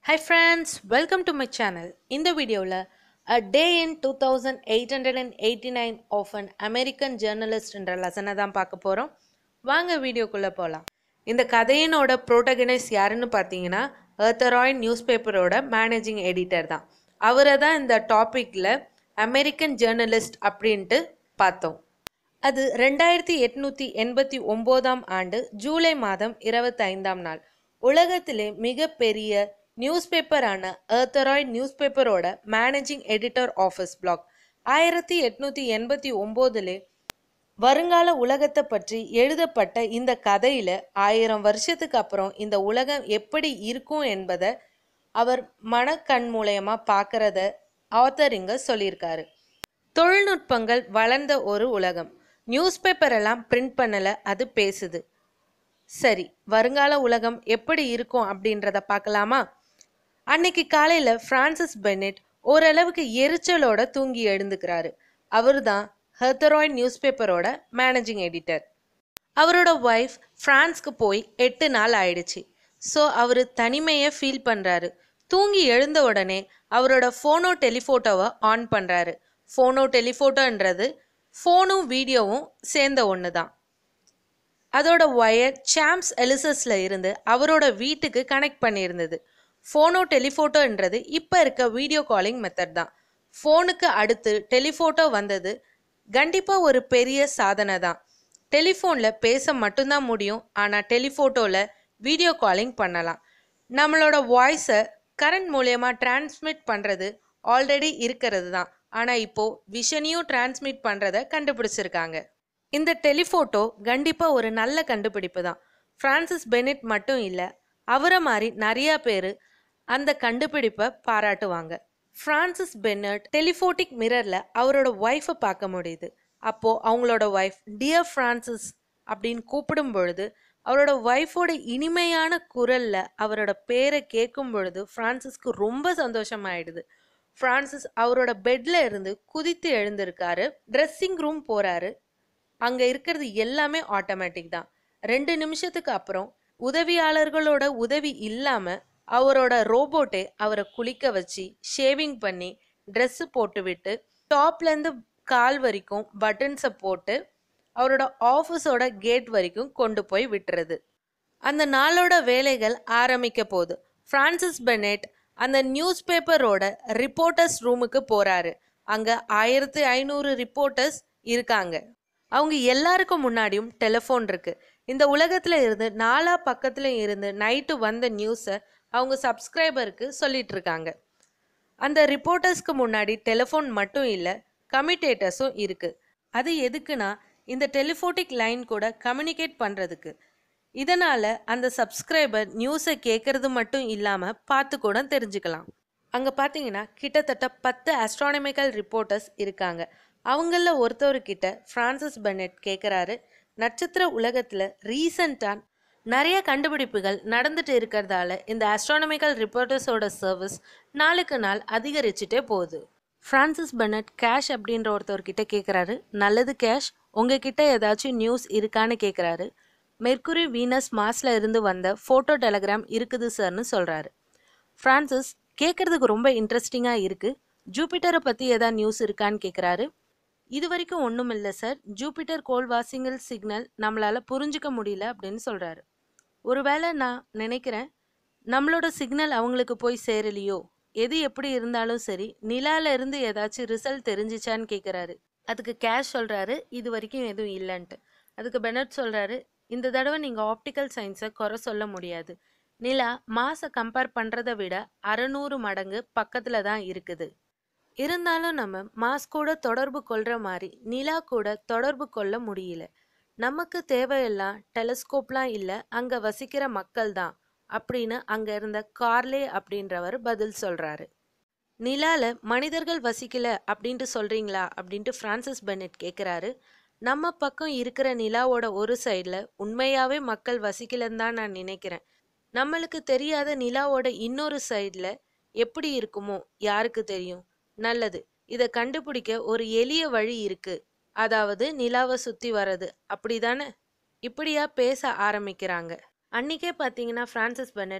high friends welcome to my channel இந்த வீடியோவில் a day in two thousand eight hundred and eighty nine of an American ஜேர்னலிஸ்ட்ன்ற லெசனை தான் பார்க்க போகிறோம் வாங்க வீடியோக்குள்ளே போகலாம் இந்த கதையினோட ப்ரோட்டகனைஸ் யாருன்னு பார்த்தீங்கன்னா ஏர்த்தராய் நியூஸ் பேப்பரோட மேனேஜிங் எடிட்டர் தான் அவரை தான் இந்த டாப்பிக்கில் அமெரிக்கன் ஜேர்னலிஸ்ட் அப்படின்ட்டு பார்த்தோம் அது ரெண்டாயிரத்தி எட்நூற்றி எண்பத்தி ஒம்போதாம் ஆண்டு ஜூலை மாதம் இருபத்தைந்தாம் நாள் உலகத்திலே மிகப்பெரிய நியூஸ் பேப்பரான ஏர்த்தராய்ட் நியூஸ் பேப்பரோட மேனேஜிங் எடிட்டர் ஆஃபீஸ் பிளாக் ஆயிரத்தி எட்நூற்றி எண்பத்தி ஒம்போதுலே வருங்கால உலகத்தை பற்றி எழுதப்பட்ட இந்த கதையில் ஆயிரம் வருஷத்துக்கு அப்புறம் இந்த உலகம் எப்படி இருக்கும் என்பதை அவர் மனக்கண் மூலயமா பார்க்கறத ஆத்தர் இங்க சொல்லியிருக்காரு தொழில்நுட்பங்கள் வளர்ந்த ஒரு உலகம் நியூஸ் பேப்பர் எல்லாம் பிரிண்ட் பண்ணல அது பேசுது சரி வருங்கால உலகம் எப்படி இருக்கும் அப்படின்றத பார்க்கலாமா அன்னைக்கு காலையில பிரான்சிஸ் பென்னெட் ஓரளவுக்கு எரிச்சலோட தூங்கி எழுந்துக்கிறாரு அவர்தான் ஹெர்தராய்ட் நியூஸ் பேப்பரோட மேனேஜிங் எடிட்டர் அவரோட ஒய்ஃப் ஃப்ரான்ஸ்க்கு போய் எட்டு நாள் ஆயிடுச்சு ஸோ அவர் தனிமையை ஃபீல் பண்ணுறாரு தூங்கி எழுந்த உடனே அவரோட ஃபோனோ டெலிஃபோட்டோவை ஆன் பண்ணுறாரு ஃபோனோ டெலிஃபோட்டோன்றது ஃபோனும் வீடியோவும் சேர்ந்த ஒன்று தான் அதோட ஒயர் சாம்ஸ் எலிசஸில் இருந்து அவரோட வீட்டுக்கு கனெக்ட் பண்ணியிருந்தது ஃபோனோ டெலிஃபோட்டோன்றது இப்போ இருக்க வீடியோ காலிங் மெத்தட் தான் ஃபோனுக்கு அடுத்து டெலிஃபோட்டோ வந்தது கண்டிப்பாக ஒரு பெரிய சாதனை தான் டெலிஃபோனில் பேச மட்டும்தான் முடியும் ஆனால் டெலிஃபோட்டோவில் வீடியோ காலிங் பண்ணலாம் நம்மளோட வாய்ஸை கரண்ட் மூலயமா டிரான்ஸ்மிட் பண்ணுறது ஆல்ரெடி இருக்கிறது தான் ஆனால் இப்போது விஷனையும் டிரான்ஸ்மிட் பண்ணுறத கண்டுபிடிச்சிருக்காங்க இந்த டெலிஃபோட்டோ கண்டிப்பாக ஒரு நல்ல கண்டுபிடிப்பு தான் ஃப்ரான்சிஸ் பெனிட் மட்டும் இல்லை அவரை மாதிரி நிறையா பேர் அந்த கண்டுபிடிப்பை பாராட்டுவாங்க ஃப்ரான்சிஸ் பென்னட் டெலிஃபோட்டிக் மிரரில் அவரோட ஒய்ஃபை பார்க்க முடியுது அப்போது அவங்களோட ஒய்ஃப் டியர் ஃப்ரான்சிஸ் அப்படின்னு கூப்பிடும் பொழுது அவரோட ஒய்ஃபோட இனிமையான குரலில் அவரோட பேரை கேட்கும் பொழுது ஃப்ரான்சிஸ்க்கு ரொம்ப சந்தோஷமாயிடுது ஃப்ரான்சிஸ் அவரோட பெட்ல இருந்து குதித்து எழுந்திருக்காரு ட்ரெஸ்ஸிங் ரூம் போறாரு அங்க இருக்கிறது எல்லாமே ஆட்டோமேட்டிக் தான் ரெண்டு நிமிஷத்துக்கு அப்புறம் உதவியாளர்களோட உதவி இல்லாம அவரோட ரோபோட்டே அவரை குளிக்க வச்சு ஷேவிங் பண்ணி ட்ரெஸ்ஸு போட்டு விட்டு டாப்லேருந்து கால் வரைக்கும் பட்டன்ஸை போட்டு அவரோட ஆஃபீஸோட கேட் வரைக்கும் கொண்டு போய் விட்டுறது அந்த நாளோட வேலைகள் ஆரம்பிக்க போகுது ஃப்ரான்சிஸ் பெனெட் அந்த நியூஸ் பேப்பரோட ரிப்போர்ட்டர்ஸ் ரூமுக்கு போறாரு அங்க ஆயிரத்தி ஐநூறு ரிப்போர்ட்டர்ஸ் இருக்காங்க அவங்க எல்லாருக்கும் முன்னாடியும் டெலிஃபோன் இருக்கு இந்த உலகத்துல இருந்து நாலா பக்கத்துல இருந்து நைட்டு வந்த நியூஸை அவங்க சப்ஸ்கிரைபருக்கு சொல்லிட்டு இருக்காங்க அந்த ரிப்போர்ட்டர்ஸ்க்கு முன்னாடி டெலிஃபோன் மட்டும் இல்லை கமிட்டேட்டர்ஸும் இருக்கு அது எதுக்குன்னா இந்த டெலிஃபோட்டிக் லைன் கூட கம்யூனிகேட் பண்ணுறதுக்கு இதனால் அந்த சப்ஸ்கிரைபர் நியூஸை கேட்குறது மட்டும் இல்லாமல் பார்த்து கூட தெரிஞ்சுக்கலாம் அங்கே பார்த்தீங்கன்னா கிட்டத்தட்ட பத்து ஆஸ்ட்ரானமிக்கல் ரிப்போர்ட்டர்ஸ் இருக்காங்க அவங்களில் ஒருத்தவர்கிட்ட ஃப்ரான்சிஸ் பெனெட் கேட்குறாரு நட்சத்திர உலகத்தில் ரீசண்டாக நிறைய கண்டுபிடிப்புகள் நடந்துட்டு இருக்கிறதால இந்த ஆஸ்ட்ரானமிக்கல் ரிப்போர்ட்டர்ஸோட சர்வீஸ் நாளுக்கு நாள் அதிகரிச்சுட்டே போகுது ஃப்ரான்சிஸ் பெனட் கேஷ் அப்படின்ற ஒருத்தவர்கிட்ட கேட்குறாரு நல்லது கேஷ் உங்ககிட்ட ஏதாச்சும் நியூஸ் இருக்கான்னு கேட்குறாரு மெர்க்குரி வீனஸ் மாஸ்ல இருந்து வந்த ஃபோட்டோ டெலகிராம் இருக்குது சார்னு சொல்கிறாரு ஃப்ரான்சிஸ் கேட்குறதுக்கு ரொம்ப இன்ட்ரெஸ்டிங்காக இருக்குது ஜூபிட்டரை பற்றி ஏதாவது நியூஸ் இருக்கான்னு கேட்குறாரு இது வரைக்கும் ஒன்றும் இல்லை சார் ஜூபிட்டர் கோல் வாசிங்கல் சிக்னல் நம்மளால் புரிஞ்சுக்க முடியல அப்படின்னு சொல்கிறாரு ஒருவேளை நான் நினைக்கிறேன் நம்மளோட சிக்னல் அவங்களுக்கு போய் சேரலையோ எது எப்படி இருந்தாலும் சரி நிலால இருந்து ஏதாச்சும் ரிசல்ட் தெரிஞ்சிச்சான்னு கேட்குறாரு அதுக்கு கேஷ் சொல்கிறாரு இது வரைக்கும் எதுவும் இல்லைன்ட்டு அதுக்கு பெனட் சொல்கிறாரு இந்த தடவை நீங்கள் ஆப்டிக்கல் சயின்ஸை குறை சொல்ல முடியாது நிலா மாசை கம்பேர் பண்ணுறதை விட அறநூறு மடங்கு பக்கத்தில் தான் இருக்குது இருந்தாலும் நம்ம மாஸ் கூட தொடர்பு கொள்கிற மாதிரி நிலா கூட தொடர்பு கொள்ள முடியல நமக்கு தேவையெல்லாம் டெலஸ்கோப்லாம் இல்லை அங்கே வசிக்கிற மக்கள் தான் அப்படின்னு அங்கே இருந்த கார்லே அப்படின்றவர் பதில் சொல்கிறாரு நிலால மனிதர்கள் வசிக்கல அப்படின்ட்டு சொல்கிறீங்களா அப்படின்ட்டு ஃப்ரான்சிஸ் பெனட் கேட்குறாரு நம்ம பக்கம் இருக்கிற நிலாவோட ஒரு சைடில் உண்மையாகவே மக்கள் வசிக்கலன்னு தான் நான் நினைக்கிறேன் நம்மளுக்கு தெரியாத நிலாவோட இன்னொரு சைடில் எப்படி இருக்குமோ யாருக்கு தெரியும் நல்லது இதை கண்டுபிடிக்க ஒரு எளிய வழி இருக்கு அதாவது நிலாவை சுற்றி வர்றது அப்படிதானே இப்படியா பேச ஆரம்பிக்கிறாங்க அன்னைக்கே பார்த்தீங்கன்னா ஃப்ரான்சிஸ் பெனட்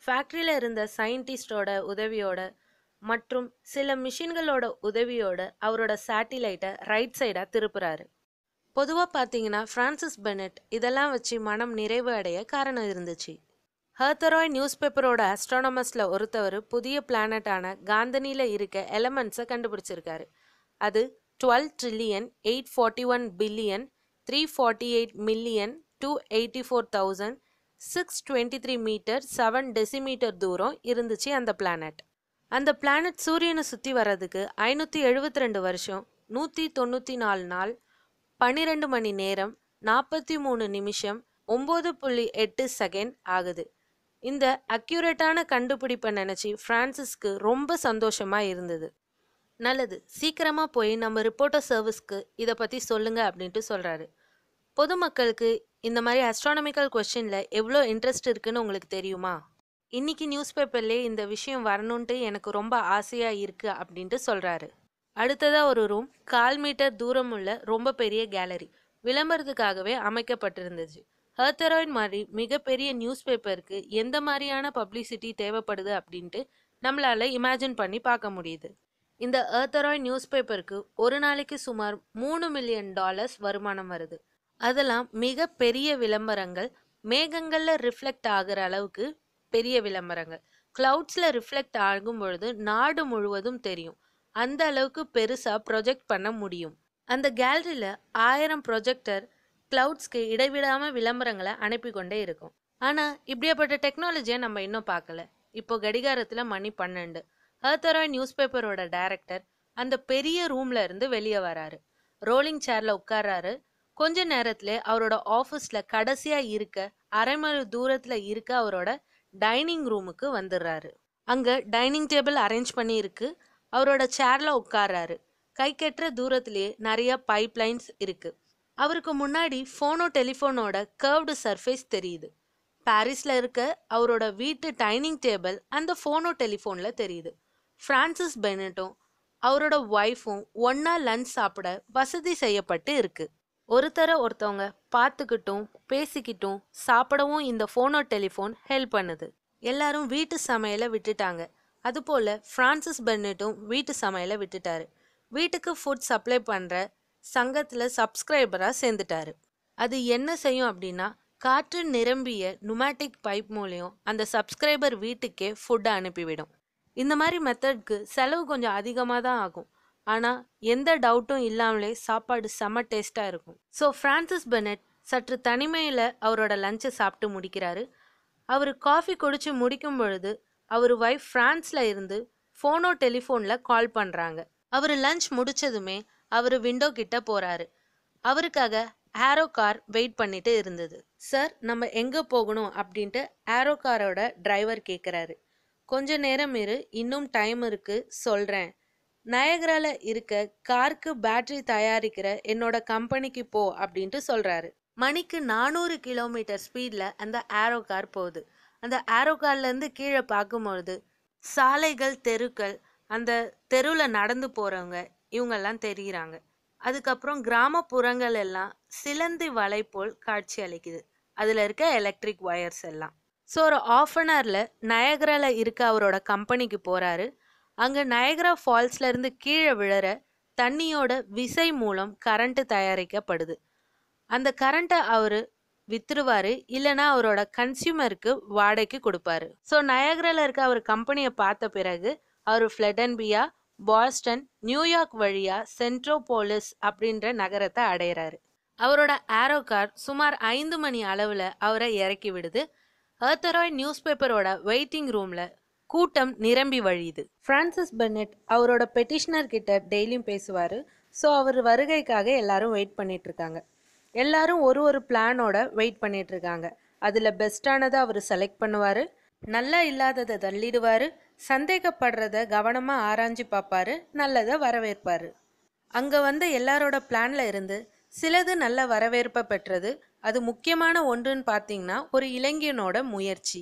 ஃபேக்ட்ரியில் இருந்த சயின்டிஸ்டோட உதவியோட மற்றும் சில மிஷின்களோட உதவியோட அவரோட சேட்டிலைட்டை ரைட் சைடாக திருப்புறாரு பொதுவாக பார்த்தீங்கன்னா ஃப்ரான்சிஸ் பெனட் இதெல்லாம் வச்சு மனம் நிறைவு அடைய காரணம் இருந்துச்சு ஹர்த்தராய் நியூஸ் பேப்பரோட ஆஸ்ட்ரானமஸில் ஒருத்தவர் புதிய பிளானட்டான காந்தனியில் இருக்க எலமெண்ட்ஸை கண்டுபிடிச்சிருக்காரு அது twelve trillion eight forty one billion three forty eight million two eighty four thousand six twenty three meter seven decimeter தூரம் இருந்துச்சு அந்த பிளானட் அந்த பிளானட் சூரியனை சுற்றி வர்றதுக்கு ஐநூற்றி எழுபத்தி ரெண்டு வருஷம் நூற்றி தொண்ணூற்றி நாலு நாள் பன்னிரெண்டு மணி நேரம் நாற்பத்தி மூணு நிமிஷம் ஒம்பது புள்ளி எட்டு செகண்ட் ஆகுது இந்த அக்யூரேட்டான கண்டுபிடிப்பை நினச்சி ஃப்ரான்சிஸ்க்கு ரொம்ப சந்தோஷமாக இருந்தது நல்லது சீக்கிரமாக போய் நம்ம ரிப்போர்ட்டர் சர்வீஸ்க்கு இதை பற்றி சொல்லுங்க அப்படின்ட்டு சொல்கிறாரு பொதுமக்களுக்கு இந்த மாதிரி அஸ்ட்ரானமிக்கல் கொஸ்டினில் எவ்வளோ இன்ட்ரெஸ்ட் இருக்குன்னு உங்களுக்கு தெரியுமா இன்னைக்கு நியூஸ் பேப்பர்லேயே இந்த விஷயம் வரணுன்ட்டு எனக்கு ரொம்ப ஆசையாக இருக்குது அப்படின்ட்டு சொல்கிறாரு அடுத்ததாக ஒரு ரூம் கால் மீட்டர் தூரம் உள்ள ரொம்ப பெரிய கேலரி விளம்பரத்துக்காகவே அமைக்கப்பட்டிருந்துச்சு ஹர்த்தராய்ட் மாதிரி மிகப்பெரிய நியூஸ் பேப்பருக்கு எந்த மாதிரியான பப்ளிசிட்டி தேவைப்படுது அப்படின்ட்டு நம்மளால இமேஜின் பண்ணி பார்க்க முடியுது இந்த ஏர்த்தராய் நியூஸ் பேப்பருக்கு ஒரு நாளைக்கு சுமார் மூணு மில்லியன் டாலர்ஸ் வருமானம் வருது அதெல்லாம் மிக பெரிய விளம்பரங்கள் மேகங்களில் ரிஃப்ளெக்ட் ஆகிற அளவுக்கு பெரிய விளம்பரங்கள் கிளவுட்ஸில் ரிஃப்ளெக்ட் ஆகும் பொழுது நாடு முழுவதும் தெரியும் அந்த அளவுக்கு பெருசாக ப்ரொஜெக்ட் பண்ண முடியும் அந்த கேலரியில் ஆயிரம் ப்ரொஜெக்டர் கிளவுட்ஸ்க்கு இடைவிடாமல் விளம்பரங்களை அனுப்பி கொண்டே இருக்கும் ஆனால் இப்படியாப்பட்ட டெக்னாலஜியை நம்ம இன்னும் பார்க்கல இப்போ கடிகாரத்தில் மணி பன்னெண்டு ஹர்த்தராய் நியூஸ் பேப்பரோட டைரக்டர் அந்த பெரிய ரூம்ல இருந்து வெளியே வராரு ரோலிங் சேர்ல உட்கார்றாரு கொஞ்ச நேரத்துல அவரோட ஆஃபீஸ்ல கடைசியா இருக்க அரை மைல் தூரத்துல இருக்க அவரோட டைனிங் ரூமுக்கு வந்துடுறாரு அங்க டைனிங் டேபிள் அரேஞ்ச் பண்ணி இருக்கு அவரோட சேர்ல உட்கார்றாரு கை கெட்டுற தூரத்திலேயே நிறைய பைப் லைன்ஸ் இருக்கு அவருக்கு முன்னாடி ஃபோனோ டெலிஃபோனோட கர்வ்டு சர்ஃபேஸ் தெரியுது பாரிஸ்ல இருக்க அவரோட வீட்டு டைனிங் டேபிள் அந்த ஃபோனோ டெலிஃபோன்ல தெரியுது ஃப்ரான்சிஸ் பெனட்டும் அவரோட ஒய்ஃபும் ஒன்னா லஞ்ச் சாப்பிட வசதி செய்யப்பட்டு இருக்கு ஒருத்தர ஒருத்தவங்க பார்த்துக்கிட்டும் பேசிக்கிட்டும் சாப்பிடவும் இந்த ஃபோனோ டெலிஃபோன் ஹெல்ப் பண்ணுது எல்லாரும் வீட்டு சமையலை விட்டுட்டாங்க அதுபோல் ஃப்ரான்சிஸ் பென்னட்டும் வீட்டு சமையலை விட்டுட்டாரு வீட்டுக்கு ஃபுட் சப்ளை பண்ணுற சங்கத்தில் சப்ஸ்கிரைபராக சேர்ந்துட்டாரு அது என்ன செய்யும் அப்படின்னா காற்று நிரம்பிய நுமேட்டிக் பைப் மூலியம் அந்த சப்ஸ்கிரைபர் வீட்டுக்கே ஃபுட்டை அனுப்பிவிடும் இந்த மாதிரி மெத்தட்க்கு செலவு கொஞ்சம் அதிகமாக தான் ஆகும் ஆனால் எந்த டவுட்டும் இல்லாமலே சாப்பாடு செம்ம டேஸ்ட்டாக இருக்கும் ஸோ ஃப்ரான்சிஸ் பெனட் சற்று தனிமையில் அவரோட லஞ்சை சாப்பிட்டு முடிக்கிறாரு அவர் காஃபி குடிச்சு முடிக்கும் பொழுது அவர் ஒய்ஃப் ஃப்ரான்ஸில் இருந்து ஃபோனோ டெலிஃபோனில் கால் பண்ணுறாங்க அவர் லஞ்ச் முடிச்சதுமே அவர் விண்டோ கிட்ட போகிறாரு அவருக்காக ஆரோ கார் வெயிட் பண்ணிட்டு இருந்தது சார் நம்ம எங்கே போகணும் அப்படின்ட்டு ஆரோ காரோட டிரைவர் கேட்குறாரு கொஞ்ச நேரம் இரு இன்னும் டைம் இருக்கு சொல்கிறேன் நயகரால இருக்க காருக்கு பேட்டரி தயாரிக்கிற என்னோட கம்பெனிக்கு போ அப்படின்ட்டு சொல்கிறாரு மணிக்கு நானூறு கிலோமீட்டர் ஸ்பீடில் அந்த ஆரோ கார் போகுது அந்த ஆரோ கார்லேருந்து கீழே பார்க்கும்பொழுது சாலைகள் தெருக்கள் அந்த தெருவில் நடந்து போகிறவங்க இவங்கெல்லாம் தெரிகிறாங்க அதுக்கப்புறம் கிராமப்புறங்கள் எல்லாம் சிலந்தி வலை போல் காட்சி அளிக்குது அதில் இருக்க எலக்ட்ரிக் ஒயர்ஸ் எல்லாம் ஸோ ஒரு ஆஃப் அன் ஹவரில் நயகரால இருக்க அவரோட கம்பெனிக்கு போகிறாரு அங்கே நயகரா ஃபால்ஸ்ல இருந்து கீழே விழற தண்ணியோட விசை மூலம் கரண்ட்டு தயாரிக்கப்படுது அந்த கரண்ட்டை அவர் வித்துருவாரு இல்லைன்னா அவரோட கன்சியூமருக்கு வாடகைக்கு கொடுப்பாரு ஸோ நயகரால இருக்க அவர் கம்பெனியை பார்த்த பிறகு அவர் ஃப்ளெடன்பியா பாஸ்டன் நியூயார்க் வழியா சென்ட்ரோபோலிஸ் அப்படின்ற நகரத்தை அடையிறாரு அவரோட ஆரோ கார் சுமார் ஐந்து மணி அளவில் அவரை இறக்கி விடுது ஹர்த்தராய் நியூஸ் பேப்பரோட வெயிட்டிங் ரூம்ல கூட்டம் நிரம்பி வழியுது ஃப்ரான்சிஸ் பென்னட் அவரோட பெட்டிஷனர் கிட்ட டெய்லியும் பேசுவார் ஸோ அவர் வருகைக்காக எல்லாரும் வெயிட் பண்ணிட்டு இருக்காங்க எல்லாரும் ஒரு ஒரு பிளானோட வெயிட் பண்ணிட்டு இருக்காங்க அதில் பெஸ்ட்டானதை அவர் செலக்ட் பண்ணுவார் நல்லா இல்லாததை தள்ளிடுவார் சந்தேகப்படுறத கவனமாக ஆராய்ஞ்சு பார்ப்பாரு நல்லதை வரவேற்பார் அங்கே வந்த எல்லாரோட பிளான்ல இருந்து சிலது நல்ல வரவேற்பை பெற்றது அது முக்கியமான ஒன்றுன்னு பார்த்தீங்கன்னா ஒரு இளைஞனோட முயற்சி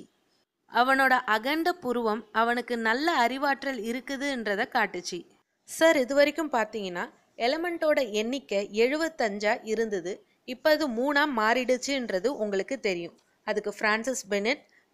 அவனோட அகண்ட புருவம் அவனுக்கு நல்ல அறிவாற்றல் இருக்குதுன்றத காட்டுச்சு சார் இது வரைக்கும் பார்த்தீங்கன்னா எலமெண்ட்டோட எண்ணிக்கை எழுபத்தஞ்சா இருந்தது இப்போ அது மூணா மாறிடுச்சுன்றது உங்களுக்கு தெரியும் அதுக்கு ஃப்ரான்சிஸ் பெனட்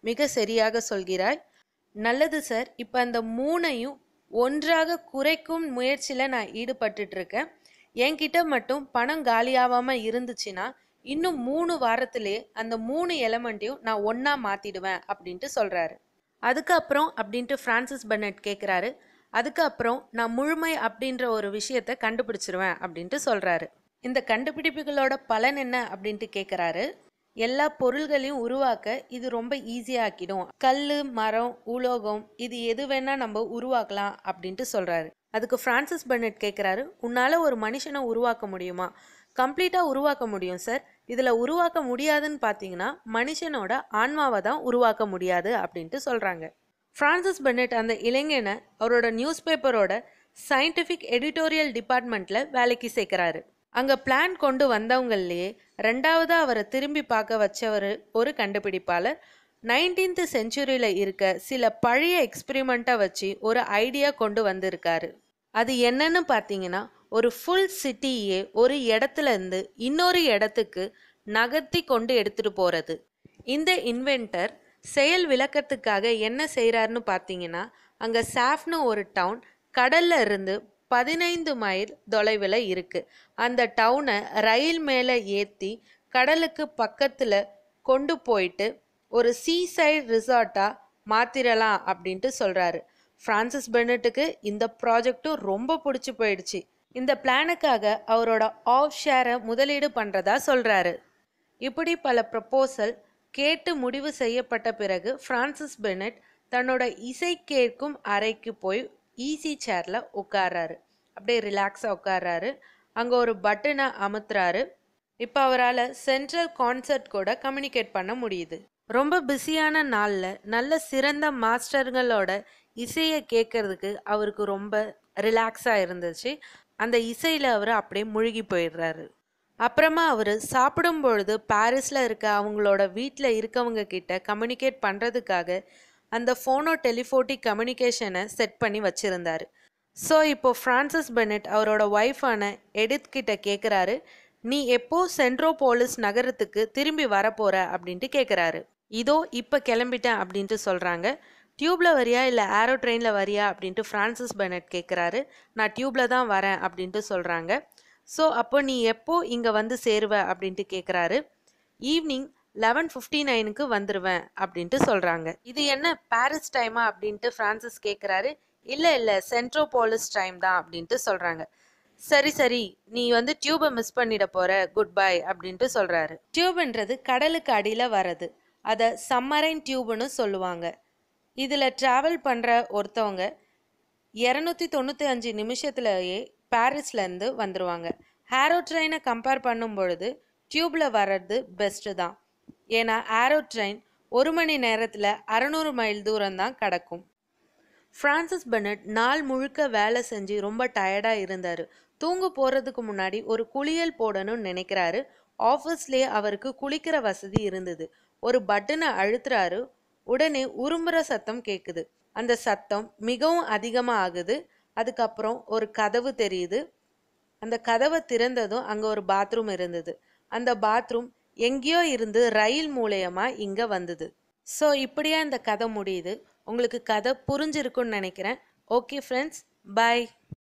மிக சரியாக சொல்கிறாய் நல்லது சார் இப்போ அந்த மூணையும் ஒன்றாக குறைக்கும் முயற்சியில் நான் ஈடுபட்டுட்டு இருக்கேன் என்கிட்ட மட்டும் பணம் காலியாகாமல் இருந்துச்சுன்னா இன்னும் மூணு வாரத்திலே அந்த மூணு எலமெண்ட்டையும் நான் ஒன்றா மாற்றிடுவேன் அப்படின்ட்டு சொல்கிறாரு அதுக்கப்புறம் அப்படின்ட்டு ஃப்ரான்சிஸ் பென்னட் கேட்குறாரு அதுக்கப்புறம் நான் முழுமை அப்படின்ற ஒரு விஷயத்தை கண்டுபிடிச்சிருவேன் அப்படின்ட்டு சொல்கிறாரு இந்த கண்டுபிடிப்புகளோட பலன் என்ன அப்படின்ட்டு கேட்குறாரு எல்லா பொருள்களையும் உருவாக்க இது ரொம்ப ஈஸியாக்கிடும் கல் மரம் உலோகம் இது எது வேணா நம்ம உருவாக்கலாம் அப்படின்ட்டு சொல்றாரு அதுக்கு ஃப்ரான்சிஸ் பெர்னட் கேட்குறாரு உன்னால ஒரு மனுஷனை உருவாக்க முடியுமா கம்ப்ளீட்டாக உருவாக்க முடியும் சார் இதில் உருவாக்க முடியாதுன்னு பார்த்தீங்கன்னா மனுஷனோட ஆன்மாவை தான் உருவாக்க முடியாது அப்படின்ட்டு சொல்கிறாங்க ஃப்ரான்சிஸ் பென்னட் அந்த இளைஞனை அவரோட நியூஸ் பேப்பரோட சயின்டிஃபிக் எடிட்டோரியல் டிபார்ட்மெண்ட்டில் வேலைக்கு சேர்க்குறாரு அங்கே பிளான் கொண்டு வந்தவங்களையே ரெண்டாவதாக அவரை திரும்பி பார்க்க வச்சவர் ஒரு கண்டுபிடிப்பாளர் நைன்டீன்த் செஞ்சுரியில் இருக்க சில பழைய எக்ஸ்பிரிமெண்ட்டை வச்சு ஒரு ஐடியா கொண்டு வந்திருக்காரு அது என்னன்னு பார்த்தீங்கன்னா ஒரு ஃபுல் சிட்டியே ஒரு இடத்துல இருந்து இன்னொரு இடத்துக்கு நகர்த்தி கொண்டு எடுத்துட்டு போகிறது இந்த இன்வென்டர் செயல் விளக்கத்துக்காக என்ன செய்கிறாருன்னு பார்த்தீங்கன்னா அங்கே சாஃப்னு ஒரு டவுன் கடல்ல இருந்து பதினைந்து மைல் தொலைவில் இருக்குது அந்த டவுனை ரயில் மேலே ஏற்றி கடலுக்கு பக்கத்தில் கொண்டு போயிட்டு ஒரு சீ சைடு ரிசார்ட்டாக மாற்றிடலாம் அப்படின்ட்டு சொல்கிறாரு ஃப்ரான்சிஸ் பென்னட்டுக்கு இந்த ப்ராஜெக்ட்டும் ரொம்ப பிடிச்சி போயிடுச்சு இந்த பிளானுக்காக அவரோட ஆஃப் ஷேரை முதலீடு பண்ணுறதா சொல்கிறாரு இப்படி பல ப்ரப்போசல் கேட்டு முடிவு செய்யப்பட்ட பிறகு ஃப்ரான்சிஸ் பென்னட் தன்னோட இசை கேட்கும் அறைக்கு போய் ஈஸி சேரில் உட்கார்றாரு அப்படியே ரிலாக்ஸாக உட்கார்றாரு அங்கே ஒரு பட்டனை அமுத்துறாரு இப்போ அவரால் சென்ட்ரல் கான்சர்ட் கூட கம்யூனிகேட் பண்ண முடியுது ரொம்ப பிஸியான நாளில் நல்ல சிறந்த மாஸ்டர்களோட இசையை கேட்கறதுக்கு அவருக்கு ரொம்ப ரிலாக்ஸாக இருந்துச்சு அந்த இசையில் அவர் அப்படியே முழுகி போயிடுறாரு அப்புறமா அவர் சாப்பிடும் பொழுது பாரிஸில் இருக்க அவங்களோட வீட்டில் இருக்கவங்க கிட்ட கம்யூனிகேட் பண்ணுறதுக்காக அந்த ஃபோனோ டெலிஃபோட்டிக் கம்யூனிகேஷனை செட் பண்ணி வச்சுருந்தாரு ஸோ இப்போ ஃப்ரான்சிஸ் பெனட் அவரோட ஒய்ஃபான எடித் கிட்ட கேட்குறாரு நீ எப்போ சென்ட்ரோபோலிஸ் நகரத்துக்கு திரும்பி வரப்போற அப்படின்ட்டு கேட்குறாரு இதோ இப்போ கிளம்பிட்டேன் அப்படின்ட்டு சொல்கிறாங்க டியூப்பில் வரியா இல்லை ஏரோ ட்ரெயினில் வரியா அப்படின்ட்டு ஃப்ரான்சிஸ் பெனட் கேட்குறாரு நான் டியூப்பில் தான் வரேன் அப்படின்ட்டு சொல்கிறாங்க ஸோ அப்போ நீ எப்போ இங்கே வந்து சேருவ அப்படின்ட்டு கேட்குறாரு ஈவினிங் லெவன் ஃபிஃப்டி நைனுக்கு வந்துடுவேன் அப்படின்ட்டு சொல்கிறாங்க இது என்ன பாரிஸ் டைமா அப்படின்ட்டு ஃப்ரான்சிஸ் கேட்குறாரு இல்லை இல்லை சென்ட்ரோபோலிஸ் டைம் தான் அப்படின்ட்டு சொல்கிறாங்க சரி சரி நீ வந்து டியூபை மிஸ் பண்ணிட போற குட் பை அப்படின்ட்டு சொல்கிறாரு டியூப்ன்றது கடலுக்கு அடியில் வர்றது அதை சம்மரைன் டியூப்னு சொல்லுவாங்க இதில் ட்ராவல் பண்ணுற ஒருத்தவங்க இரநூத்தி தொண்ணூற்றி அஞ்சு நிமிஷத்துலயே பாரிஸ்லேருந்து வந்துடுவாங்க ஹேரோ ட்ரெயினை கம்பேர் பண்ணும் பொழுது டியூப்பில் வர்றது பெஸ்ட்டு தான் ஏன்னா ஏரோ ட்ரெயின் ஒரு மணி நேரத்தில் அறநூறு மைல் தூரம் தான் கடக்கும் ஃப்ரான்சிஸ் பெனட் நாள் முழுக்க வேலை செஞ்சு ரொம்ப டயர்டாக இருந்தார் தூங்க போகிறதுக்கு முன்னாடி ஒரு குளியல் போடணும்னு நினைக்கிறாரு ஆஃபீஸ்லேயே அவருக்கு குளிக்கிற வசதி இருந்தது ஒரு பட்டனை அழுத்துறாரு உடனே உரும்புற சத்தம் கேட்குது அந்த சத்தம் மிகவும் அதிகமாக ஆகுது அதுக்கப்புறம் ஒரு கதவு தெரியுது அந்த கதவை திறந்ததும் அங்கே ஒரு பாத்ரூம் இருந்தது அந்த பாத்ரூம் எங்கேயோ இருந்து ரயில் மூலயமா இங்கே வந்தது ஸோ இப்படியா இந்த கதை முடியுது உங்களுக்கு கதை புரிஞ்சிருக்குன்னு நினைக்கிறேன் ஓகே ஃப்ரெண்ட்ஸ் பை